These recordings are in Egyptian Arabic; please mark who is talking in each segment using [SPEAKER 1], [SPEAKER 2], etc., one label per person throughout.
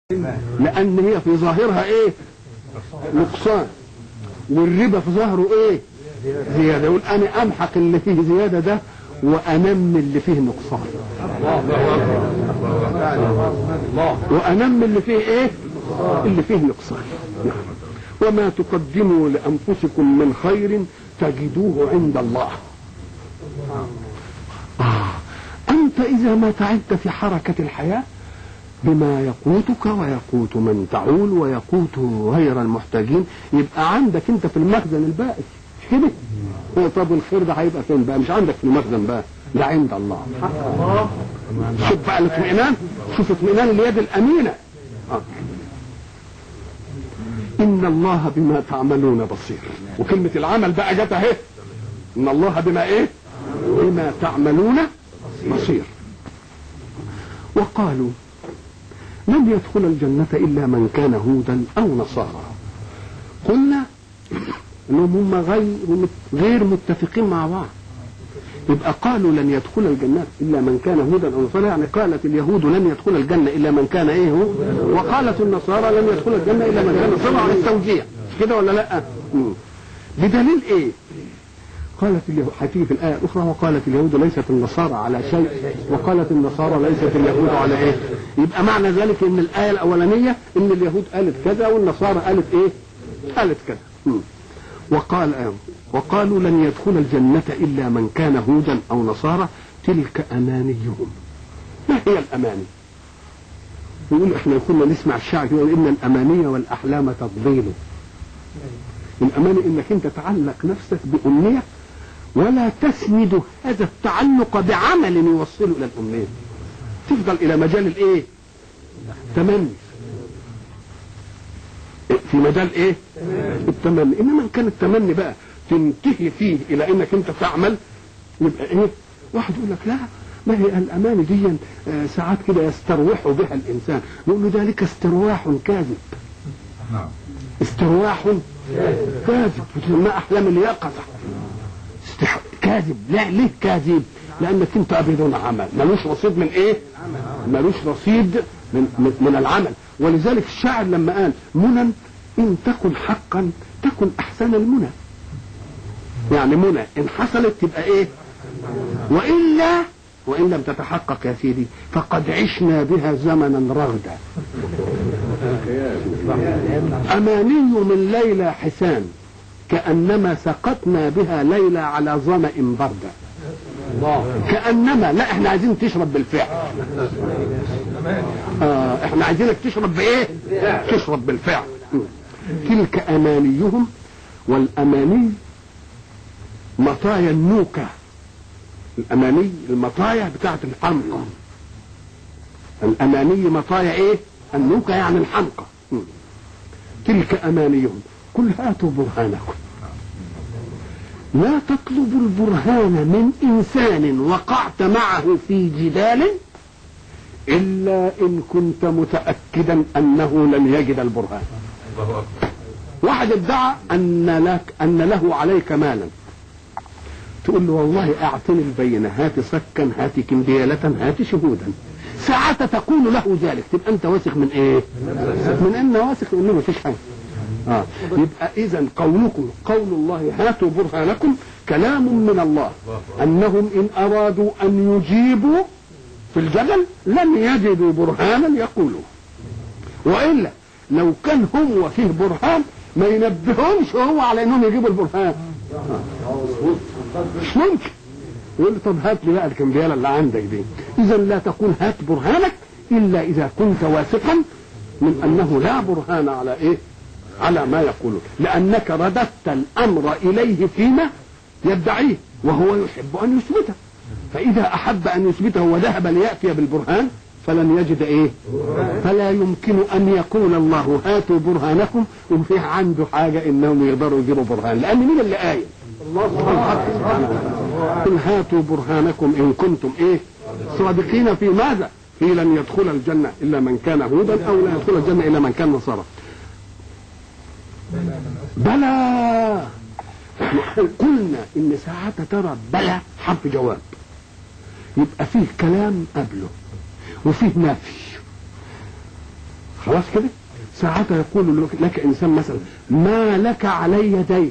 [SPEAKER 1] لان هي في ظاهرها ايه نقصان والربا في ظاهره ايه زياده يقول انا امحق اللي فيه زياده ده وانمي اللي فيه نقصان وانمي اللي فيه ايه اللي فيه نقصان وما تقدموا لانفسكم من خير تجدوه عند الله آه. انت اذا ما تعبت في حركه الحياه بما يقوتك ويقوت من تعول ويقوت غير المحتاجين يبقى عندك انت في المخزن الباقي مش كده؟ طب الخير ده هيبقى فين بقى؟ مش عندك في المخزن بقى ده عند الله شوف بقى الاطمئنان شوف اطمئنان اليد الامينه آه. ان الله بما تعملون بصير وكلمه العمل بقى جت اهي ان الله بما ايه؟ بما تعملون بصير وقالوا لن يدخل الجنة إلا من كان هودا أو نصارى قلنا أنهم هم غير غير متفقين مع بعض يبقى قالوا لن يدخل الجنة إلا من كان هودا أو نصارى يعني قالت اليهود لن يدخل الجنة إلا من كان إيه هو وقالت النصارى لن يدخل الجنة إلا من كان نصارى على التوزيع مش كده ولا لا؟ مم. بدليل إيه؟ قالت اليهود هتيجي في الآية الأخرى وقالت اليهود ليست النصارى على شيء وقالت النصارى ليست اليهود على إيه يبقى معنى ذلك إن الآية الأولانية إن اليهود قالت كذا والنصارى قالت إيه قالت كذا مم. وقال آه. وقالوا لن يدخل الجنة إلا من كان هودا أو نصارى تلك أمانيهم ما هي الأماني يقول احنا كنا نسمع الشعر يقول ان الاماني والاحلام تضليل الاماني انك انت تعلق نفسك بامنيه ولا تسند هذا التعلق بعمل يوصله الى الامنيه تفضل الى مجال الايه تمني في مجال ايه التمني انما ان كان التمني بقى تنتهي فيه الى انك انت تعمل يبقى ايه واحد يقول لك لا ما هي الاماني دي آه، ساعات كده يستروح بها الانسان نقول له ذلك استرواح كاذب استرواح كاذب وتسمى احلام اليقظه استح... كاذب لا ليه كاذب لانك انت بدون عمل ملوش رصيد من ايه ملوش رصيد من, من, من العمل ولذلك الشاعر لما قال منى ان تكن حقا تكن احسن المنى يعني منى ان حصلت تبقى ايه والا وان لم تتحقق يا سيدي فقد عشنا بها زمنا رغدا اماني من ليلى حسان كانما سقطنا بها ليلى على ظما بردا كانما لا احنا عايزين تشرب بالفعل آه احنا عايزينك تشرب بايه تشرب بالفعل تلك امانيهم والاماني مطايا النوكه الاماني المطايا بتاعت الحمقى الاماني مطايا ايه النوكه يعني الحمقى م. تلك امانيهم قل هاتوا برهانكم لا تطلبوا البرهان من انسان وقعت معه في جدال الا ان كنت متاكدا انه لن يجد البرهان واحد ادعى ان لك ان له عليك مالا تقول له والله اعطني البينه هات سكا هات كمبيالة هات شهودا ساعة تقول له ذلك تبقى انت واثق من ايه من ان واثق انه ما فيش حاجه آه. يبقى اذا قولكم قول الله هاتوا برهانكم كلام من الله انهم ان ارادوا ان يجيبوا في الجدل لم يجدوا برهانا يقولوا والا لو كان هو فيه برهان ما ينبههمش هو على انهم يجيبوا البرهان مش ممكن يقول له طب هات لي بقى الكمبياله اللي عندك دي اذا لا تقول هات برهانك الا اذا كنت واثقا من انه لا برهان على ايه على ما يقوله لانك رددت الامر اليه فيما يدعيه وهو يحب ان يثبته فاذا احب ان يثبته وذهب لياتي بالبرهان فلن يجد ايه فلا يمكن ان يقول الله هاتوا برهانكم وفيه عنده حاجه انهم يقدروا يجيبوا برهان لان مين اللي قايل الله سبحانه قل هاتوا برهانكم ان كنتم ايه صادقين في ماذا في لن يدخل الجنه الا من كان هودا او لا يدخل الجنه الا من كان نصارى بلى قلنا ان ساعات ترى بلى حرف جواب يبقى فيه كلام قبله وفيه نفي خلاص كده ساعتها يقول لك, لك انسان مثلا ما لك علي دين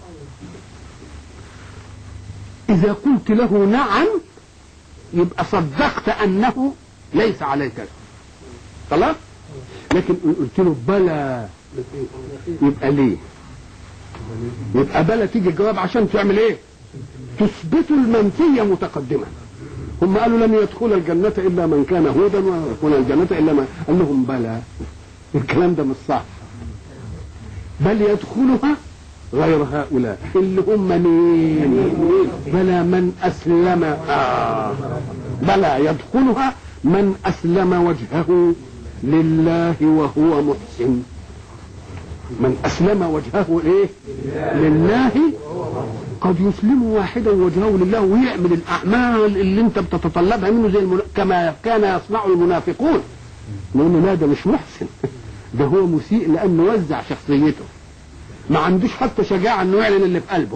[SPEAKER 1] اذا قلت له نعم يبقى صدقت انه ليس عليك دين. خلاص لكن إن قلت له بلى يبقى ليه يبقى بلى تيجي الجواب عشان تعمل ايه تثبت المنفية متقدما هم قالوا لن يدخل الجنة إلا من كان هودا ويدخل الجنة إلا من قال لهم بلى الكلام ده مش صح بل يدخلها غير هؤلاء اللي هم مين بلى من أسلم آه بلى يدخلها من أسلم وجهه لله وهو محسن من أسلم وجهه إيه لله قد يسلم واحدا وجهه لله ويعمل الأعمال اللي أنت بتتطلبها منه زي المنا... كما كان يصنع المنافقون نقول له لا ده مش محسن ده هو مسيء لأنه وزع شخصيته ما عندوش حتى شجاعة أنه يعلن اللي في قلبه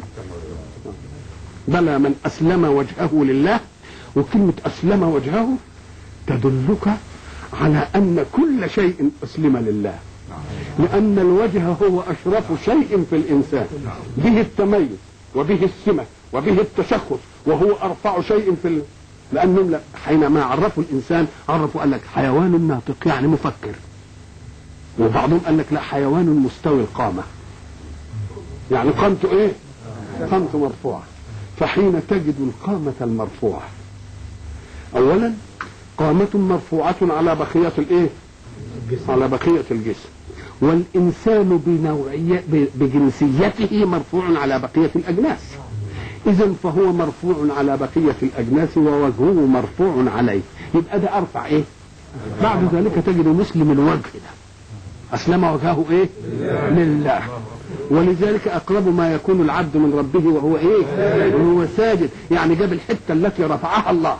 [SPEAKER 1] بلى من أسلم وجهه لله وكلمة أسلم وجهه تدلك على أن كل شيء أسلم لله لأن الوجه هو أشرف شيء في الإنسان به التميز وبه السمة وبه التشخص وهو أرفع شيء في ال... لأنهم لا حينما عرفوا الإنسان عرفوا قال لك حيوان ناطق يعني مفكر وبعضهم قال لك لا حيوان مستوي القامة يعني قامته إيه؟ قامته مرفوعة فحين تجد القامة المرفوعة أولا قامة مرفوعة على بقية الإيه؟ على بقية الجسم والإنسان بنوعية بجنسيته مرفوع على بقية الأجناس إذا فهو مرفوع على بقية الأجناس ووجهه مرفوع عليه يبقى ده أرفع إيه؟ بعد ذلك تجد مسلم الوجه ده أسلم وجهه إيه؟ لله ولذلك أقرب ما يكون العبد من ربه وهو إيه؟ وهو ساجد يعني جاب الحتة التي رفعها الله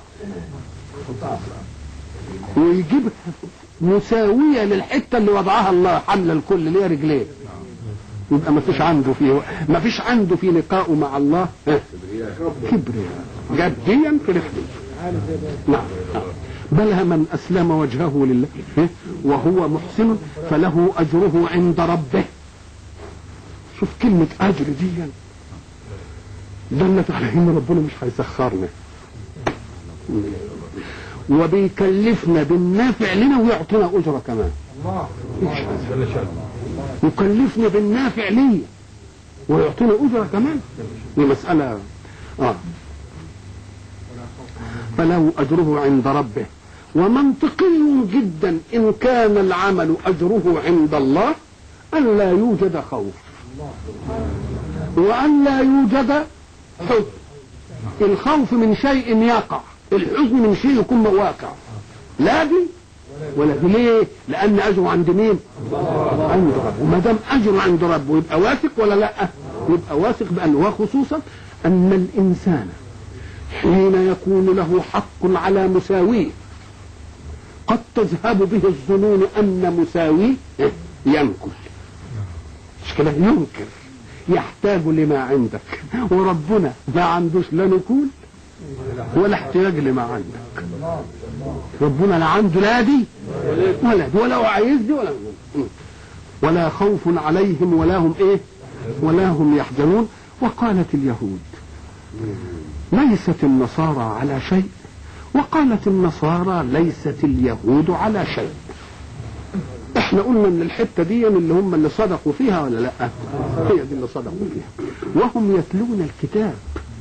[SPEAKER 1] ويجيبها مساوية للحتة اللي وضعها الله حمل الكل اللي هي رجليه يبقى ما فيش عنده فيه ما فيش عنده في لقائه مع الله كبرياء جديا في الاختلاف نعم بلى من اسلم وجهه لله وهو محسن فله اجره عند ربه شوف كلمة اجر دي دلت على ان ربنا مش هيسخرنا وبيكلفنا بالنافع لنا ويعطينا اجره كمان يكلفنا بالنافع ليا ويعطينا اجره كمان دي مساله اه فله اجره عند ربه ومنطقي جدا ان كان العمل اجره عند الله ان لا يوجد خوف وان لا يوجد حزن الخوف من شيء يقع الحزن من شيء يكون واقع لا دي ولا دي ليه؟ لأن أجره عند مين؟ عند ربه وما دام أجره عند ربه يبقى واثق ولا لا؟ يبقى واثق بأن وخصوصا أن الإنسان حين يكون له حق على مساويه قد تذهب به الظنون أن مساويه ينكر مش كده ينكر يحتاج لما عندك وربنا ما عندوش لا نكول ولا احتياج لما عندك ربنا لا عنده لا دي ولا دي ولا هو عايز دي ولا ولا خوف عليهم ولا هم ايه ولا هم يحزنون وقالت اليهود ليست النصارى على شيء وقالت النصارى ليست اليهود على شيء احنا قلنا ان الحته دي اللي هم اللي صدقوا فيها ولا لا هي دي اللي صدقوا فيها وهم يتلون الكتاب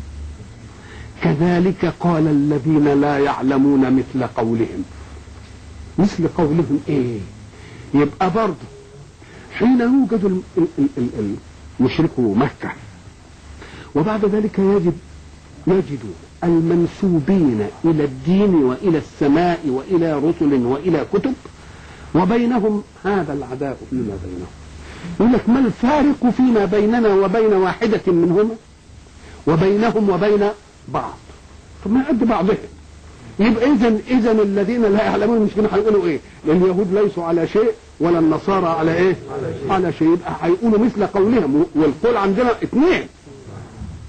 [SPEAKER 1] كذلك قال الذين لا يعلمون مثل قولهم مثل قولهم ايه يبقى برضه حين يوجد مشركو مكة وبعد ذلك يجد يجد المنسوبين إلى الدين وإلى السماء وإلى رسل وإلى كتب وبينهم هذا العداء فيما بينهم يقول لك ما الفارق فيما بيننا وبين واحدة منهما وبينهم وبين بعض طب ما قد بعضهم يبقى اذا اذا الذين لا يعلمون مش كانوا هيقولوا ايه اليهود ليسوا على شيء ولا النصارى على ايه على شيء يبقى هيقولوا مثل قولهم والقول عندنا اثنين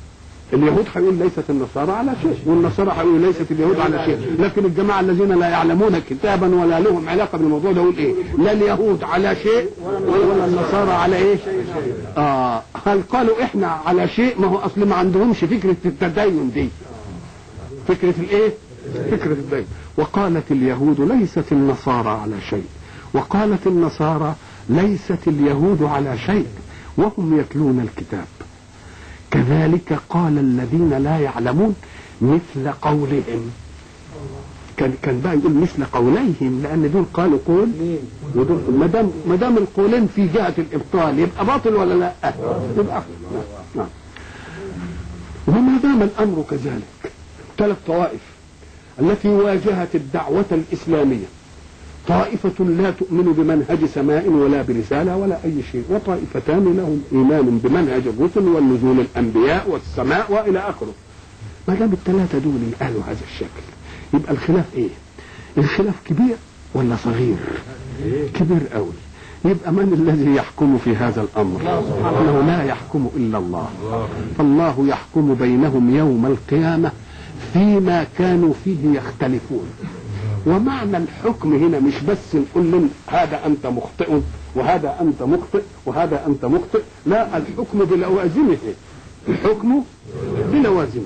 [SPEAKER 1] اليهود هيقول ليست النصارى على شيء والنصارى هيقول ليست اليهود على شيء لكن الجماعه الذين لا يعلمون كتابا ولا لهم علاقه بالموضوع ده يقول ايه لا اليهود على شيء ولا النصارى على ايه اه هل قالوا احنا على شيء ما هو اصل ما عندهمش فكره التدين دي فكره الايه فكره الدين وقالت اليهود ليست النصارى على شيء وقالت النصارى ليست اليهود على شيء وهم يتلون الكتاب كذلك قال الذين لا يعلمون مثل قولهم كان كان بقى يقول مثل قوليهم لان دول قالوا قول ودول ما دام ما دام القولين في جهه الابطال يبقى باطل ولا لا؟ يبقى نعم وما دام الامر كذلك ثلاث طوائف التي واجهت الدعوه الاسلاميه طائفة لا تؤمن بمنهج سماء ولا برسالة ولا أي شيء وطائفتان لهم إيمان بمنهج الرسل والنزول الأنبياء والسماء وإلى آخره ما دام الثلاثة دول قالوا هذا الشكل يبقى الخلاف إيه؟ الخلاف كبير ولا صغير؟ كبير قوي يبقى من الذي يحكم في هذا الأمر؟ أنه لا يحكم إلا الله فالله يحكم بينهم يوم القيامة فيما كانوا فيه يختلفون ومعنى الحكم هنا مش بس نقول لهم هذا انت مخطئ وهذا انت مخطئ وهذا انت مخطئ لا الحكم بلوازمه الحكم بلوازمه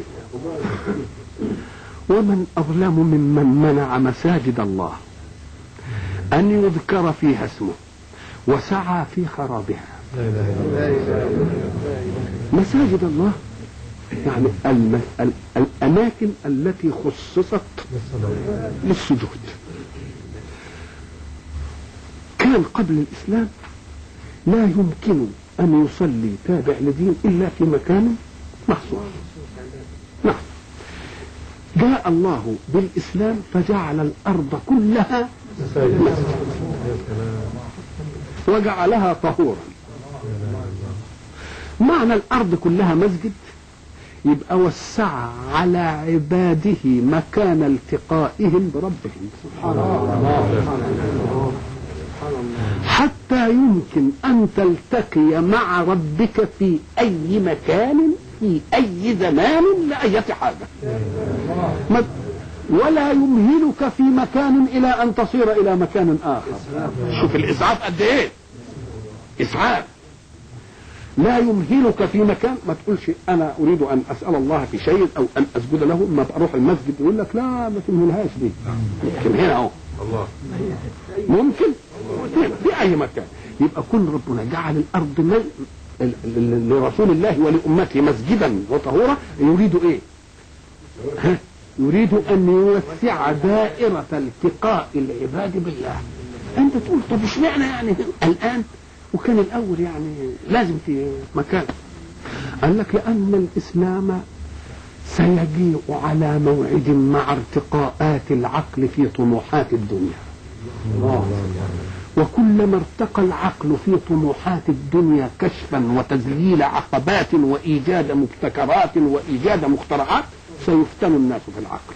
[SPEAKER 1] ومن اظلم ممن منع مساجد الله ان يذكر فيها اسمه وسعى في خرابها مساجد الله يعني الم... ال... الأماكن التي خصصت للسجود كان قبل الإسلام لا يمكن أن يصلي تابع لدين إلا في مكان مخصوص نعم جاء الله بالإسلام فجعل الأرض كلها مسجد وجعلها طهورا معنى الأرض كلها مسجد يبقى وسع على عباده مكان التقائهم بربهم سبحان الله حتى يمكن أن تلتقي مع ربك في أي مكان في أي زمان لأية حاجة ولا يمهلك في مكان إلى أن تصير إلى مكان آخر شوف الإسعاف قد إيه إسعاف لا يمهلك في مكان ما تقولش انا اريد ان اسال الله في شيء او ان اسجد له ما اروح المسجد يقول لك لا ما تمهلهاش دي لكن هنا اهو الله ممكن في اي مكان يبقى كل ربنا جعل الارض لرسول الله ولامته مسجدا وطهورا يريد ايه؟ ها؟ يريد ان يوسع دائره التقاء العباد بالله انت تقول طب اشمعنى يعني الان وكان الاول يعني لازم في مكان قال لك لان الاسلام سيجيء على موعد مع ارتقاءات العقل في طموحات الدنيا وكلما ارتقى العقل في طموحات الدنيا كشفا وتذليل عقبات وايجاد مبتكرات وايجاد مخترعات سيفتن الناس في العقل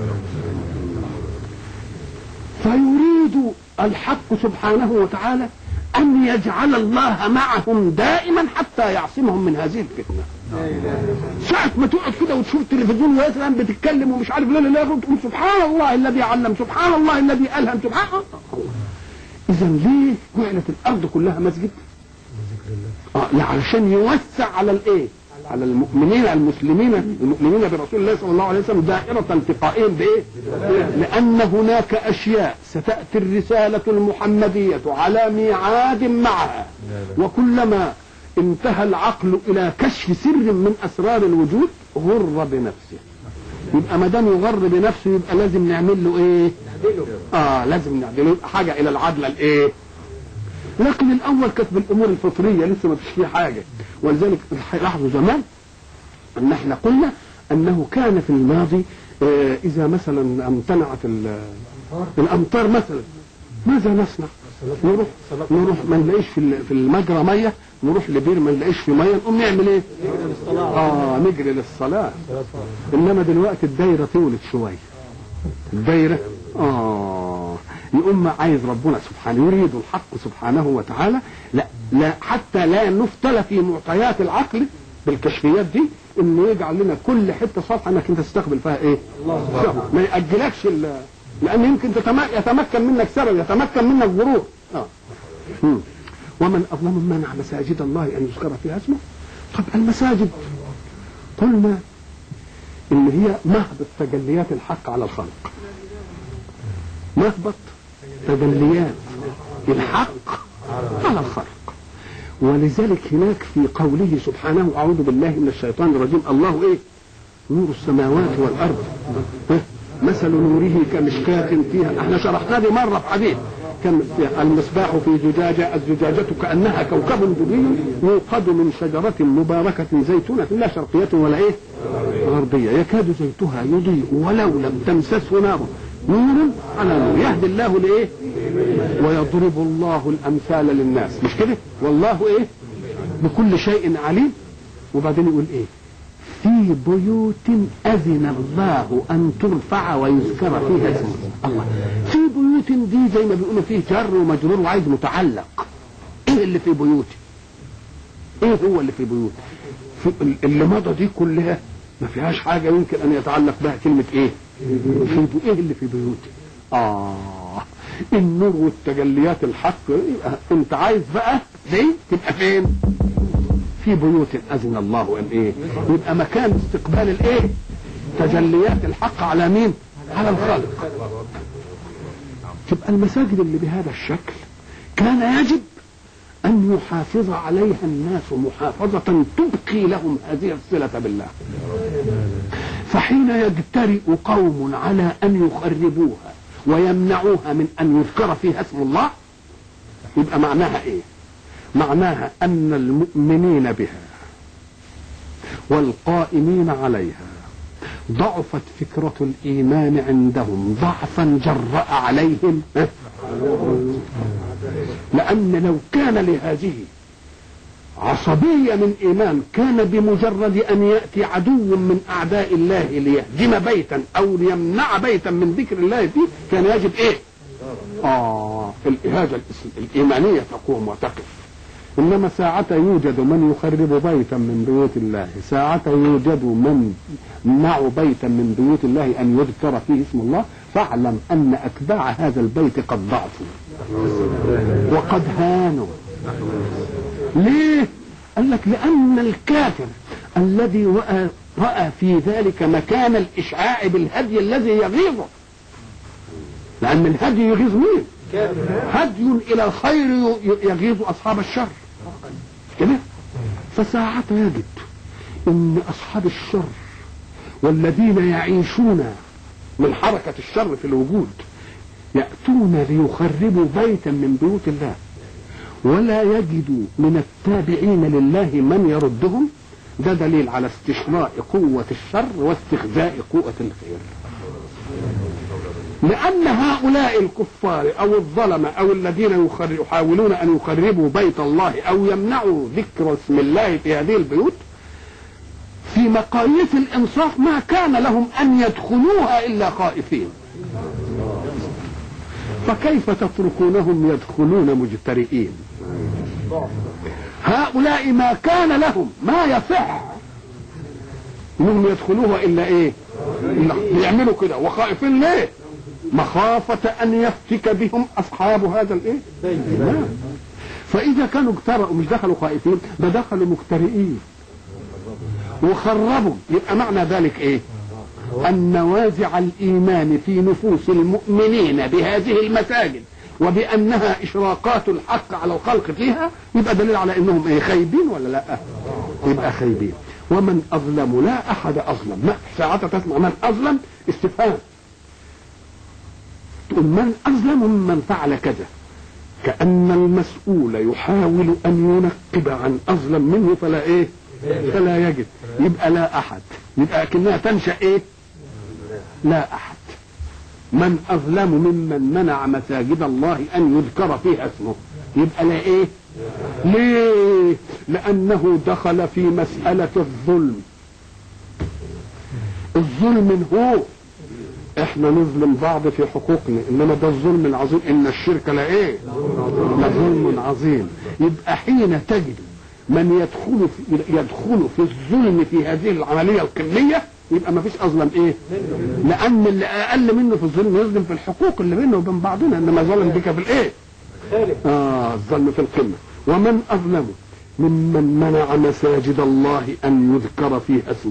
[SPEAKER 1] فيريد الحق سبحانه وتعالى أن يجعل الله معهم دائما حتى يعصمهم من هذه الفتنة ساعة ما تقعد كده وتشوف التلفزيون مثلا بتتكلم ومش عارف لا لا لا تقول سبحان الله الذي علم سبحان الله الذي ألهم سبحان الله إذا ليه جعلت الأرض كلها مسجد؟ اه لا علشان يوسع على الإيه؟ على المؤمنين المسلمين المؤمنين برسول الله صلى الله عليه وسلم دائرة التقائهم بإيه؟ لأن هناك أشياء ستأتي الرسالة المحمدية على ميعاد معها وكلما انتهى العقل إلى كشف سر من أسرار الوجود غر بنفسه يبقى ما دام يغر بنفسه يبقى لازم نعمل له ايه؟ اه لازم نعمل له حاجه الى العدل الايه؟ لكن الاول كانت بالامور الفطريه لسه ما فيش فيه حاجه ولذلك لاحظوا زمان ان احنا قلنا انه كان في الماضي آه اذا مثلا امتنعت الامطار مثلا ماذا نصنع؟ نروح نروح ما نلاقيش في في المجرى ميه نروح لبير ما نلاقيش في ميه نقوم نعمل ايه؟ اه نجري للصلاه انما دلوقتي الدايره طولت شويه الدايره اه يقوم عايز ربنا سبحانه يريد الحق سبحانه وتعالى لا لا حتى لا نفتل في معطيات العقل بالكشفيات دي انه يجعل لنا كل حته صفحه انك انت تستقبل فيها ايه؟ الله ما ياجلكش ال- لان يمكن تتم- يتمكن منك سبب يتمكن منك غرور اه مم. ومن اظلم من منع مساجد الله ان يذكر فيها اسمه طب المساجد قلنا ان هي مهبط تجليات الحق على الخلق مهبط تجليات الحق على الخلق ولذلك هناك في قوله سبحانه اعوذ بالله من الشيطان الرجيم الله ايه نور السماوات والارض ها؟ مثل نوره كمشكاة فيها احنا شرحنا دي مره في حديث كان المصباح في زجاجة الزجاجة كأنها كوكب دري يوقد من شجرة مباركة زيتونة لا شرقية ولا ايه غربية يكاد زيتها يضيء ولو لم تمسسه نار نور على نور يهدي الله لايه ويضرب الله الامثال للناس مش كده والله ايه بكل شيء عليم وبعدين يقول ايه في بيوت اذن الله ان ترفع ويذكر فيها اسمه الله في بيوت دي زي ما بيقولوا فيه جر ومجرور وعايز متعلق ايه اللي في بيوت ايه هو اللي في بيوت في اللي مضى دي كلها ما فيهاش حاجه يمكن ان يتعلق بها كلمه ايه في بيوت ايه اللي في بيوت اه النور والتجليات الحق يبقى انت عايز بقى دي تبقى فين في بيوت اذن الله ان ايه يبقى مكان استقبال الايه تجليات الحق على مين على الخلق تبقى المساجد اللي بهذا الشكل كان يجب ان يحافظ عليها الناس محافظة تبقي لهم هذه الصلة بالله فحين يجترئ قوم على ان يخربوها ويمنعوها من ان يذكر فيها اسم الله يبقى معناها ايه معناها ان المؤمنين بها والقائمين عليها ضعفت فكرة الإيمان عندهم ضعفا جرأ عليهم لأن لو كان لهذه عصبية من إيمان كان بمجرد أن يأتي عدو من أعداء الله ليهدم بيتا أو ليمنع بيتا من ذكر الله فيه كان يجب إيه؟ آه الإهاجة الإيمانية تقوم وتقف إنما ساعة يوجد من يخرب بيتا من بيوت الله ساعة يوجد من يمنع بيتا من بيوت الله أن يذكر فيه اسم الله فاعلم أن أتباع هذا البيت قد ضعفوا وقد هانوا ليه قال لك لأن الكافر الذي رأى, رأى في ذلك مكان الإشعاع بالهدي الذي يغيظه لأن الهدي يغيظ مين هدي إلى الخير يغيظ أصحاب الشر كده فساعة يجد ان اصحاب الشر والذين يعيشون من حركة الشر في الوجود يأتون ليخربوا بيتا من بيوت الله ولا يجدوا من التابعين لله من يردهم ده دليل على استشراء قوة الشر واستخزاء قوة الخير لأن هؤلاء الكفار أو الظلمة أو الذين يحاولون أن يخربوا بيت الله أو يمنعوا ذكر اسم الله في هذه البيوت في مقاييس الإنصاف ما كان لهم أن يدخلوها إلا خائفين فكيف تتركونهم يدخلون مجترئين هؤلاء ما كان لهم ما يصح انهم يدخلوها الا ايه إلا يعملوا كده وخائفين ليه مخافة أن يفتك بهم أصحاب هذا الإيه؟ نعم. فإذا كانوا اجترأوا مش دخلوا خائفين ده دخلوا مجترئين وخربوا يبقى معنى ذلك إيه؟ أن نوازع الإيمان في نفوس المؤمنين بهذه المساجد وبأنها إشراقات الحق على الخلق فيها يبقى دليل على أنهم إيه خايبين ولا لا؟ يبقى خايبين ومن أظلم لا أحد أظلم ما ساعتها تسمع من أظلم استفهام تقول من أظلم ممن فعل كذا كأن المسؤول يحاول أن ينقب عن أظلم منه فلا إيه فلا يجد يبقى لا أحد يبقى كأنها تنشأ إيه لا أحد من أظلم ممن منع مساجد الله أن يذكر فيها اسمه يبقى لا إيه ليه لأنه دخل في مسألة الظلم الظلم هو احنا نظلم بعض في حقوقنا انما ده الظلم العظيم ان الشرك لا ايه لظلم عظيم يبقى حين تجد من يدخل في يدخل في الظلم في هذه العمليه القميه يبقى ما فيش اظلم ايه؟ لان اللي اقل منه في الظلم يظلم في الحقوق اللي بينه وبين بعضنا انما ظلم بك في الايه؟ اه الظلم في القمه ومن اظلم ممن منع مساجد الله ان يذكر فيها اسمه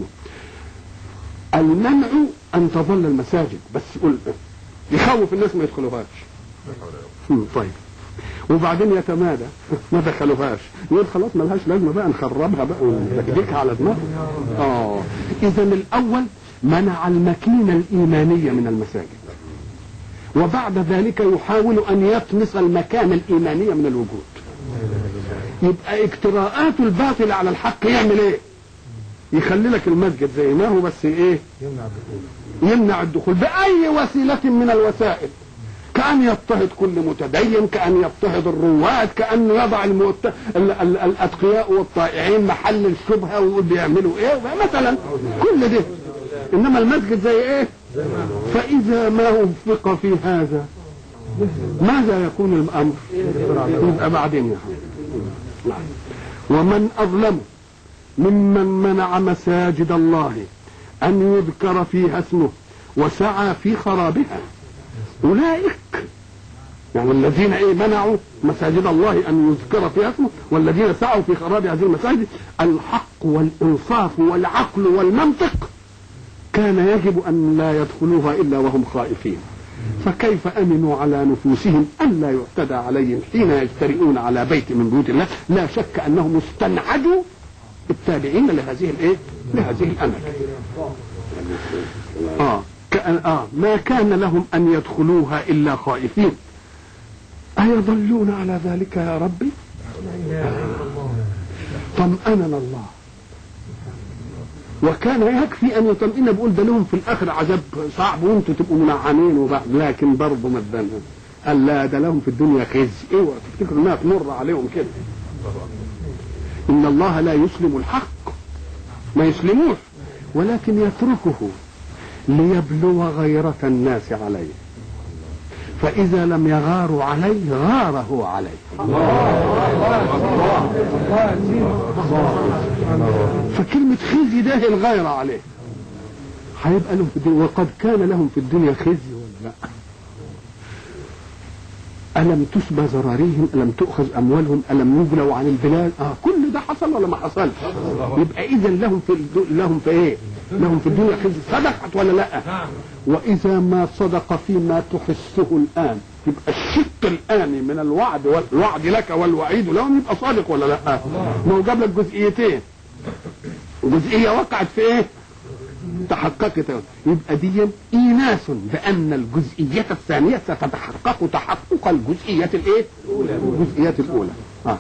[SPEAKER 1] المنع ان تظل المساجد بس يقول يخوف الناس ما يدخلوهاش مم، طيب وبعدين يتمادى ما دخلوهاش يقول خلاص ملهاش لازمه بقى نخربها بقى ونكدكها على دماغه اه اذا الاول منع الماكينه الايمانيه من المساجد وبعد ذلك يحاول ان يطمس المكان الايمانيه من الوجود يبقى اجتراءات الباطل على الحق يعمل ايه يخلي لك المسجد زي ما هو بس ايه يمنع الدخول باي وسيله من الوسائل كأن يضطهد كل متدين كأن يضطهد الرواد كأنه يضع المت... ال... ال... الأتقياء والطائعين محل الشبهة ويقول بيعملوا إيه مثلا كل ده إنما المسجد زي إيه فإذا ما وفق في هذا ماذا يكون الأمر يبقى بعدين يا نعم. ومن أظلم ممن منع مساجد الله أن يذكر فيها اسمه وسعى في خرابها أولئك يعني الذين ايه منعوا مساجد الله ان يذكر فيها اسمه والذين سعوا في خراب هذه المساجد الحق والانصاف والعقل والمنطق كان يجب ان لا يدخلوها الا وهم خائفين فكيف امنوا على نفوسهم ان لا يعتدى عليهم حين يجترئون على بيت من بيوت الله لا شك انهم استنعدوا التابعين لهذه الايه لهذه الامل اه كأن آه ما كان لهم أن يدخلوها إلا خائفين أيضلون على ذلك يا ربي طمأننا الله وكان يكفي أن يطمئن بيقول ده لهم في الآخر عذاب صعب وأنتم تبقوا منعمين وبعد لكن برضه مدنا قال لا ده لهم في الدنيا خزي اوعوا تفتكروا انها تمر عليهم كده ان الله لا يسلم الحق ما يسلموش ولكن يتركه ليبلو غيرة الناس عليه فإذا لم يغاروا عليه غار هو عليه فكلمة خزي ده الغيرة عليه هيبقى لهم في الدنيا وقد كان لهم في الدنيا خزي ولا لا ألم تسبى ذراريهم ألم تؤخذ أموالهم ألم يجلوا عن البلاد آه كل ده حصل ولا ما حصلش يبقى إذا لهم في الدو... لهم في إيه لهم في الدنيا خزي صدقت ولا لا وإذا ما صدق فيما تحسه الآن يبقى الشق الآني من الوعد والوعد لك والوعيد لهم يبقى صادق ولا لا ما هو جاب لك جزئيتين جزئية وقعت في إيه تحققت يبقى دي ايناس بان الجزئيه الثانيه ستتحقق تحقق الجزئيه الايه الجزئيه الاولى آه.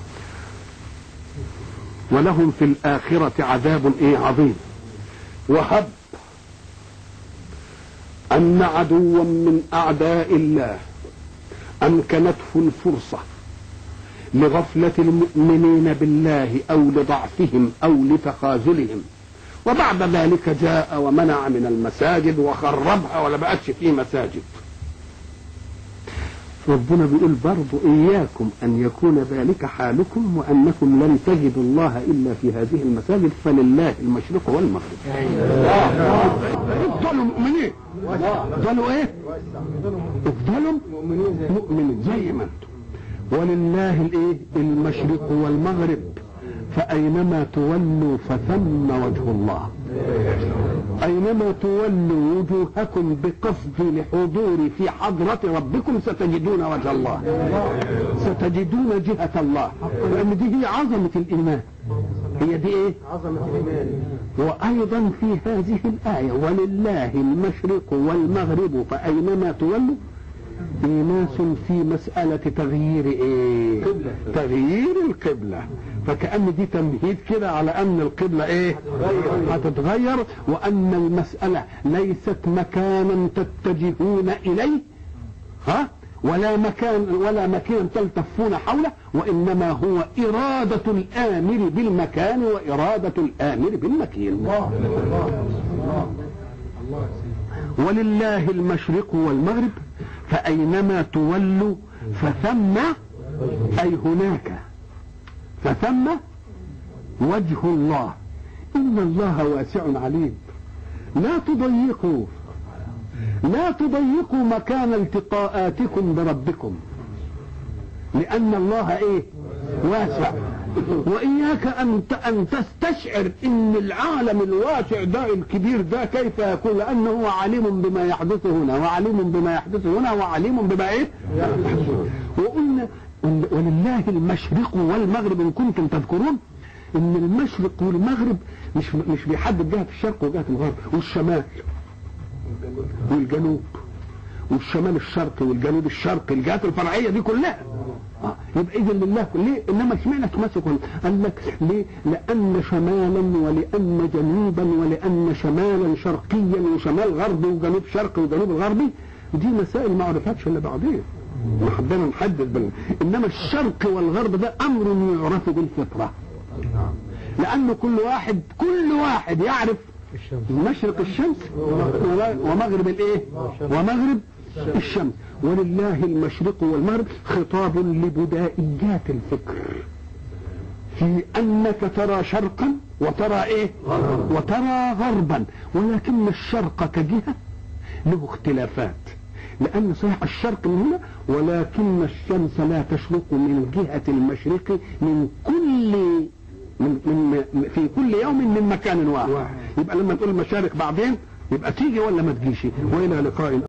[SPEAKER 1] ولهم في الاخره عذاب ايه عظيم وهب ان عدوا من اعداء الله امكنته الفرصه لغفله المؤمنين بالله او لضعفهم او لتخاذلهم وبعد ذلك جاء ومنع من المساجد وخربها ولا بقتش فيه مساجد ربنا بيقول برضو إياكم أن يكون ذلك حالكم وأنكم لن تجدوا الله إلا في هذه المساجد فلله المشرق والمغرب افضلوا مؤمنين افضلوا ايه افضلوا مؤمنين زي ما انتم ولله الايه المشرق والمغرب فأينما تولوا فثم وجه الله أينما تولوا وجوهكم بقصد الحضور في حضرة ربكم ستجدون وجه الله ستجدون جهة الله لأن دي هي عظمة الإيمان هي دي إيه؟
[SPEAKER 2] عظمة الإيمان
[SPEAKER 1] وأيضا في هذه الآية ولله المشرق والمغرب فأينما تولوا إيناس في مسألة تغيير إيه؟
[SPEAKER 2] قبلة.
[SPEAKER 1] تغيير القبلة فكأن دي تمهيد كده على أن القبلة إيه؟ هتتغير وأن المسألة ليست مكانا تتجهون إليه ها؟ ولا مكان ولا مكان تلتفون حوله وإنما هو إرادة الآمر بالمكان وإرادة الآمر بالمكين
[SPEAKER 2] الله الله الله الله
[SPEAKER 1] ولله المشرق والمغرب فأينما تولوا فثم أي هناك فثم وجه الله إن الله واسع عليم لا تضيقوا لا تضيقوا مكان التقاءاتكم بربكم لأن الله إيه واسع وإياك أن أن تستشعر إن العالم الواسع ده الكبير ده كيف يكون لأنه هو عليم بما يحدث هنا وعليم بما يحدث هنا وعليم بما إيه يحدث وقلنا ولله المشرق والمغرب إن كنتم تذكرون إن المشرق والمغرب مش مش بيحدد جهة الشرق وجهة الغرب والشمال والجنوب والشمال الشرقي والجنوب الشرقي الجهات الفرعيه دي كلها آه. يبقى اذا لله ليه انما اشمعنى تمسك قال لك ليه لان شمالا ولان جنوبا ولان شمالا شرقيا وشمال غربي وجنوب شرقي وجنوب الغربي دي مسائل ما عرفتش الا بعدين وحبينا نحدد بل انما الشرق والغرب ده امر يعرف بالفطره لانه كل واحد كل واحد يعرف مشرق الشمس ومغرب الايه ومغرب الشمس ولله المشرق والمغرب خطاب لبدائيات الفكر في انك ترى شرقا وترى ايه وترى غربا ولكن الشرق كجهه له اختلافات لان صحيح الشرق من هنا ولكن الشمس لا تشرق من جهه المشرق من كل من من في كل يوم من مكان واحد يبقى لما تقول المشارق بعدين يبقى تيجي ولا ما تجيش والى لقاء